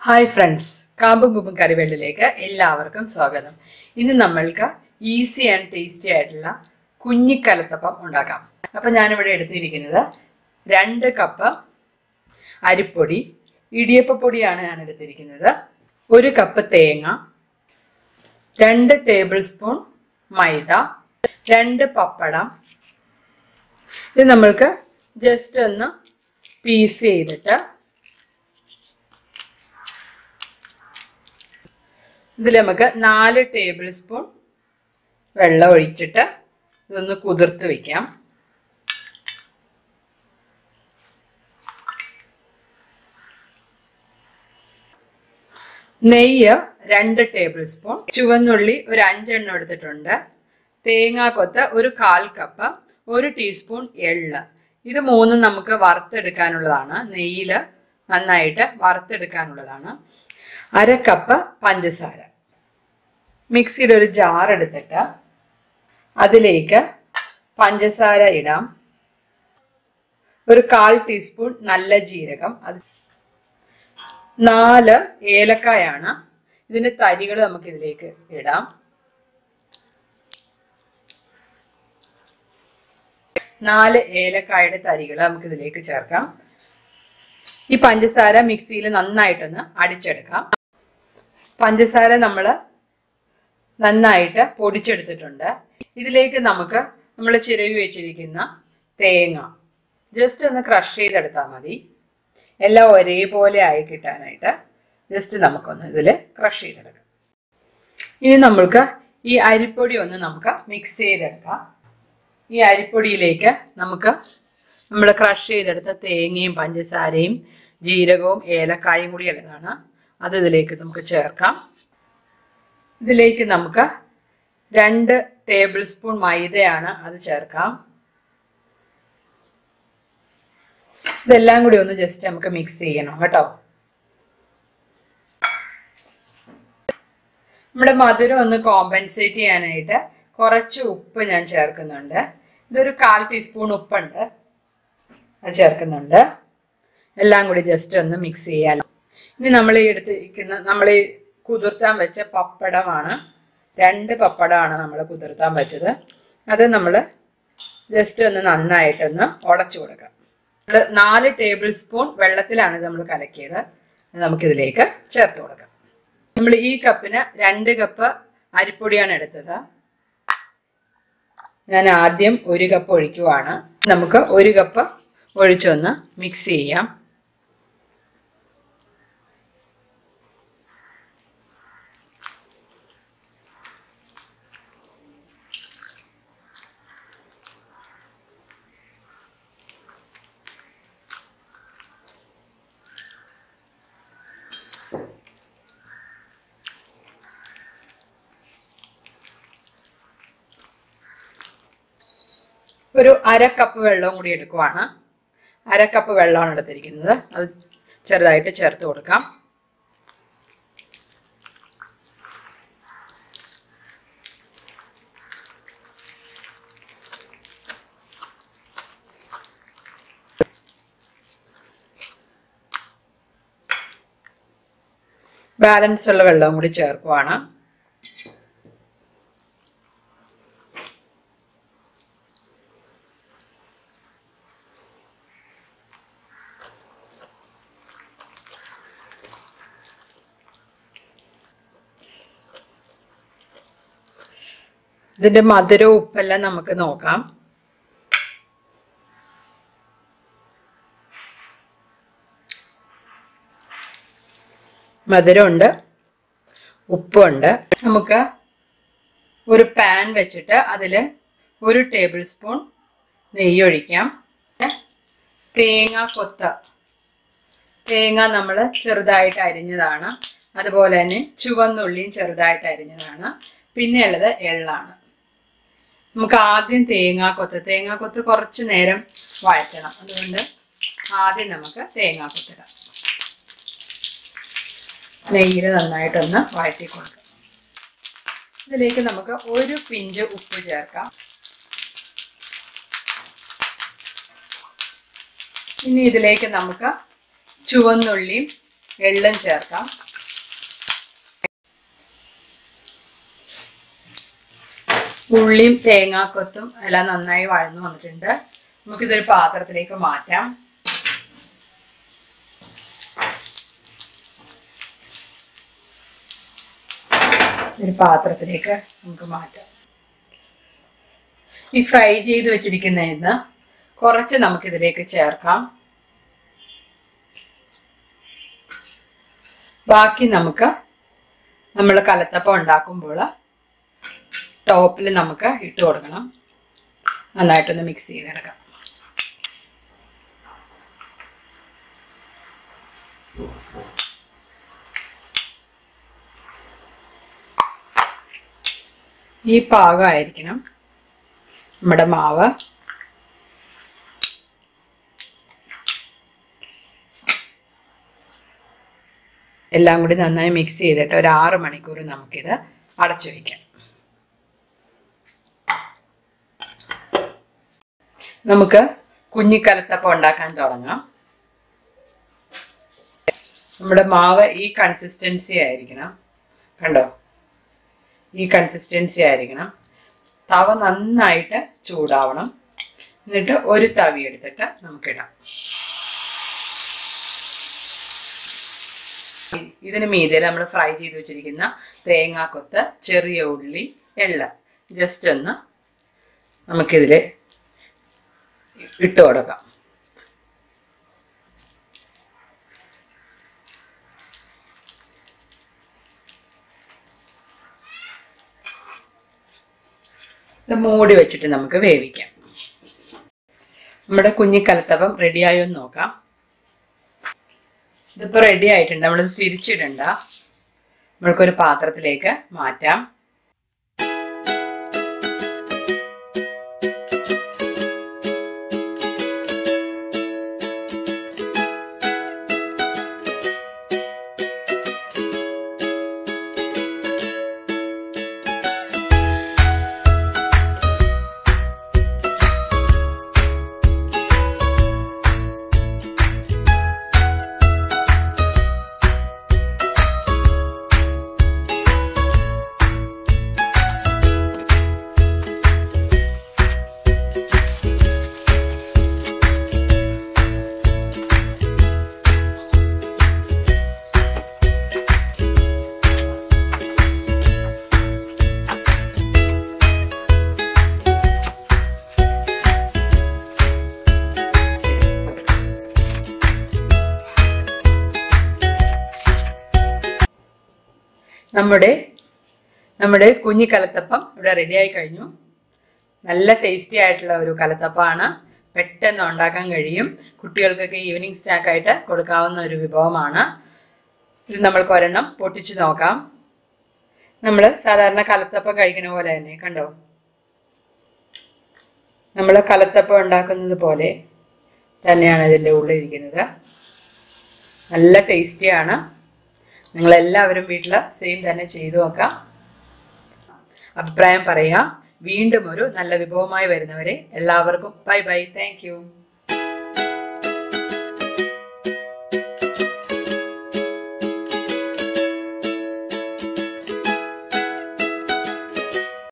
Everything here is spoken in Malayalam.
ഹായ് ഫ്രണ്ട്സ് കാമ്പും കുമ്പും കറിവേളിലേക്ക് എല്ലാവർക്കും സ്വാഗതം ഇന്ന് നമ്മൾക്ക് ഈസി ആൻഡ് ടേസ്റ്റി ആയിട്ടുള്ള കുഞ്ഞിക്കലത്തപ്പം ഉണ്ടാക്കാം അപ്പം ഞാനിവിടെ എടുത്തിരിക്കുന്നത് രണ്ട് കപ്പ് അരിപ്പൊടി ഇടിയപ്പപ്പൊടിയാണ് ഞാൻ എടുത്തിരിക്കുന്നത് ഒരു കപ്പ് തേങ്ങ രണ്ട് ടേബിൾ സ്പൂൺ മൈദ രണ്ട് പപ്പടം ഇത് നമ്മൾക്ക് ജസ്റ്റ് ഒന്ന് പീസ് ചെയ്തിട്ട് ഇതിൽ നമുക്ക് നാല് ടേബിൾ സ്പൂൺ വെള്ളം ഒഴിച്ചിട്ട് ഇതൊന്ന് കുതിർത്ത് വെക്കാം നെയ്യ് രണ്ട് ടേബിൾ സ്പൂൺ ചുവന്നുള്ളി ഒരു അഞ്ചെണ്ണം എടുത്തിട്ടുണ്ട് തേങ്ങാക്കൊത്ത് ഒരു കാൽ കപ്പ് ഒരു ടീസ്പൂൺ എള്ള് ഇത് മൂന്നും നമുക്ക് വറുത്തെടുക്കാനുള്ളതാണ് നെയ്യിൽ നന്നായിട്ട് വറുത്തെടുക്കാനുള്ളതാണ് അര കപ്പ് പഞ്ചസാര മിക്സിയുടെ ഒരു ജാർ എടുത്തിട്ട് അതിലേക്ക് പഞ്ചസാര ഇടാം ഒരു കാൽ ടീസ്പൂൺ നല്ല ജീരകം അത് നാല് ഏലക്കായാണ് ഇതിന്റെ തരികൾ നമുക്ക് ഇതിലേക്ക് ഇടാം നാല് ഏലക്കായുടെ തരികൾ നമുക്ക് ഇതിലേക്ക് ചേർക്കാം ഈ പഞ്ചസാര മിക്സിയിൽ നന്നായിട്ടൊന്ന് അടിച്ചെടുക്കാം പഞ്ചസാര നമ്മൾ നന്നായിട്ട് പൊടിച്ചെടുത്തിട്ടുണ്ട് ഇതിലേക്ക് നമുക്ക് നമ്മൾ ചിരവി വെച്ചിരിക്കുന്ന തേങ്ങ ജസ്റ്റ് ഒന്ന് ക്രഷ് ചെയ്തെടുത്താൽ മതി എല്ലാം ഒരേപോലെ ആയി കിട്ടാനായിട്ട് ജസ്റ്റ് നമുക്കൊന്ന് ഇതിൽ ക്രഷ് ചെയ്തെടുക്കാം ഇനി നമ്മൾക്ക് ഈ അരിപ്പൊടി ഒന്ന് നമുക്ക് മിക്സ് ചെയ്തെടുക്കാം ഈ അരിപ്പൊടിയിലേക്ക് നമുക്ക് നമ്മൾ ക്രഷ് ചെയ്തെടുത്ത തേങ്ങയും പഞ്ചസാരയും ജീരകവും ഏലക്കായും കൂടി ഉള്ളതാണ് അത് ഇതിലേക്ക് നമുക്ക് ചേർക്കാം ഇതിലേക്ക് നമുക്ക് രണ്ട് ടേബിൾ സ്പൂൺ മൈദയാണ് അത് ചേർക്കാം ഇതെല്ലാം കൂടി ഒന്ന് ജസ്റ്റ് നമുക്ക് മിക്സ് ചെയ്യണം കേട്ടോ നമ്മുടെ മധുരം ഒന്ന് കോമ്പൻസേറ്റ് ചെയ്യാനായിട്ട് കുറച്ച് ഉപ്പ് ഞാൻ ചേർക്കുന്നുണ്ട് ഇതൊരു കാൽ ടീസ്പൂൺ ഉപ്പുണ്ട് അത് ചേർക്കുന്നുണ്ട് എല്ലാം കൂടി ജസ്റ്റ് ഒന്ന് മിക്സ് ചെയ്യാലോ ഇനി നമ്മൾ ഈ എടുത്തിരിക്കുന്ന നമ്മൾ ഈ കുതിർത്താൻ വെച്ച പപ്പടമാണ് രണ്ട് പപ്പടമാണ് നമ്മൾ കുതിർത്താൻ വെച്ചത് അത് നമ്മൾ ജസ്റ്റ് ഒന്ന് നന്നായിട്ടൊന്ന് ഉടച്ചു കൊടുക്കാം നമ്മൾ നാല് ടേബിൾ സ്പൂൺ വെള്ളത്തിലാണ് ഇത് നമ്മൾ കലക്കിയത് അത് നമുക്കിതിലേക്ക് ചേർത്ത് കൊടുക്കാം നമ്മൾ ഈ കപ്പിന് രണ്ട് കപ്പ് അരിപ്പൊടിയാണ് എടുത്തത് ഞാൻ ആദ്യം ഒരു കപ്പ് ഒഴിക്കുവാണ് നമുക്ക് ഒരു കപ്പ് ഒഴിച്ചൊന്ന് മിക്സ് ചെയ്യാം ഒരു അര കപ്പ് വെള്ളവും കൂടി എടുക്കുവാണ് അര കപ്പ് വെള്ളമാണ് എടുത്തിരിക്കുന്നത് അത് ചെറുതായിട്ട് ചേർത്ത് കൊടുക്കാം ബാലൻസ് ഉള്ള വെള്ളവും കൂടി ചേർക്കുവാണ് ഇതിന്റെ മധുരവും ഉപ്പെല്ലാം നമുക്ക് നോക്കാം മധുരമുണ്ട് ഉപ്പുണ്ട് നമുക്ക് ഒരു പാൻ വെച്ചിട്ട് അതിൽ ഒരു ടേബിൾ സ്പൂൺ നെയ്യ് ഒഴിക്കാം തേങ്ങ കൊത്ത തേങ്ങ നമ്മൾ ചെറുതായിട്ട് അരിഞ്ഞതാണ് അതുപോലെ തന്നെ ചുവന്നുള്ളിയും ചെറുതായിട്ട് അരിഞ്ഞതാണ് പിന്നെ ഉള്ളത് എള്ളാണ് നമുക്ക് ആദ്യം തേങ്ങാക്കൊത്ത് തേങ്ങാക്കൊത്ത് കുറച്ച് നേരം വഴറ്റണം അതുകൊണ്ട് ആദ്യം നമുക്ക് തേങ്ങാക്കൊത്തിടാം നെയ്യിൽ നന്നായിട്ടൊന്ന് വഴറ്റി കൊടുക്കാം ഇതിലേക്ക് നമുക്ക് ഒരു പിഞ്ച് ഉപ്പ് ചേർക്കാം ഇനി ഇതിലേക്ക് നമുക്ക് ചുവന്നുള്ളിയും എള്ളും ചേർക്കാം ഉള്ളിയും തേങ്ങാക്കൊത്തും എല്ലാം നന്നായി വഴന്നു വന്നിട്ടുണ്ട് നമുക്കിതൊരു പാത്രത്തിലേക്ക് മാറ്റാം ഒരു പാത്രത്തിലേക്ക് നമുക്ക് മാറ്റാം ഈ ഫ്രൈ ചെയ്ത് വെച്ചിരിക്കുന്നതിന്ന് കുറച്ച് നമുക്കിതിലേക്ക് ചേർക്കാം ബാക്കി നമുക്ക് നമ്മൾ കലത്തപ്പം ഉണ്ടാക്കുമ്പോൾ ടോപ്പിൽ നമുക്ക് ഇട്ട് കൊടുക്കണം നന്നായിട്ടൊന്ന് മിക്സ് ചെയ്തെടുക്കാം ഈ പാകമായിരിക്കണം നമ്മുടെ മാവ് എല്ലാം കൂടി നന്നായി മിക്സ് ചെയ്തിട്ട് ഒരു ആറ് മണിക്കൂർ നമുക്കിത് അടച്ചു വയ്ക്കാം നമുക്ക് കുഞ്ഞിക്കലത്തപ്പം ഉണ്ടാക്കാൻ തുടങ്ങാം നമ്മുടെ മാവ് ഈ കൺസിസ്റ്റൻസി ആയിരിക്കണം കണ്ടോ ഈ കൺസിസ്റ്റൻസി ആയിരിക്കണം തവ നന്നായിട്ട് ചൂടാവണം എന്നിട്ട് ഒരു തവി എടുത്തിട്ട് നമുക്കിടാം ഇതിന് മീതെ നമ്മൾ ഫ്രൈ ചെയ്ത് വെച്ചിരിക്കുന്ന തേങ്ങാക്കൊത്ത് ചെറിയ ഉള്ളി എള്ള ജസ്റ്റ് ഒന്ന് നമുക്കിതിൽ ഇട്ട് കൊടുക്കാം ഇത് മൂടി വെച്ചിട്ട് നമുക്ക് വേവിക്കാം നമ്മുടെ കുഞ്ഞിക്കലത്തപ്പം റെഡിയായോ എന്ന് നോക്കാം ഇതിപ്പോൾ റെഡി ആയിട്ടുണ്ട് നമ്മളിത് തിരിച്ചിടണ്ട നമ്മൾക്കൊരു പാത്രത്തിലേക്ക് മാറ്റാം നമ്മുടെ നമ്മുടെ കുഞ്ഞി കലത്തപ്പം ഇവിടെ റെഡിയായി കഴിഞ്ഞു നല്ല ടേസ്റ്റി ആയിട്ടുള്ള ഒരു കലത്തപ്പമാണ് പെട്ടെന്ന് ഉണ്ടാക്കാൻ കഴിയും കുട്ടികൾക്കൊക്കെ ഈവനിങ് സ്നാക്കായിട്ട് കൊടുക്കാവുന്ന ഒരു വിഭവമാണ് ഇത് നമ്മൾക്ക് ഒരെണ്ണം പൊട്ടിച്ച് നോക്കാം നമ്മൾ സാധാരണ കലത്തപ്പം കഴിക്കുന്ന പോലെ തന്നെ കണ്ടോ നമ്മൾ കലത്തപ്പം ഉണ്ടാക്കുന്നത് പോലെ തന്നെയാണ് ഇതിൻ്റെ ഉള്ളിലിരിക്കുന്നത് നല്ല ടേസ്റ്റിയാണ് നിങ്ങളെല്ലാവരും വീട്ടിൽ സെയിം തന്നെ ചെയ്തു നോക്കാം അഭിപ്രായം പറയാം വീണ്ടും ഒരു നല്ല വിഭവമായി വരുന്നവരെ എല്ലാവർക്കും ബൈ ബൈ താങ്ക്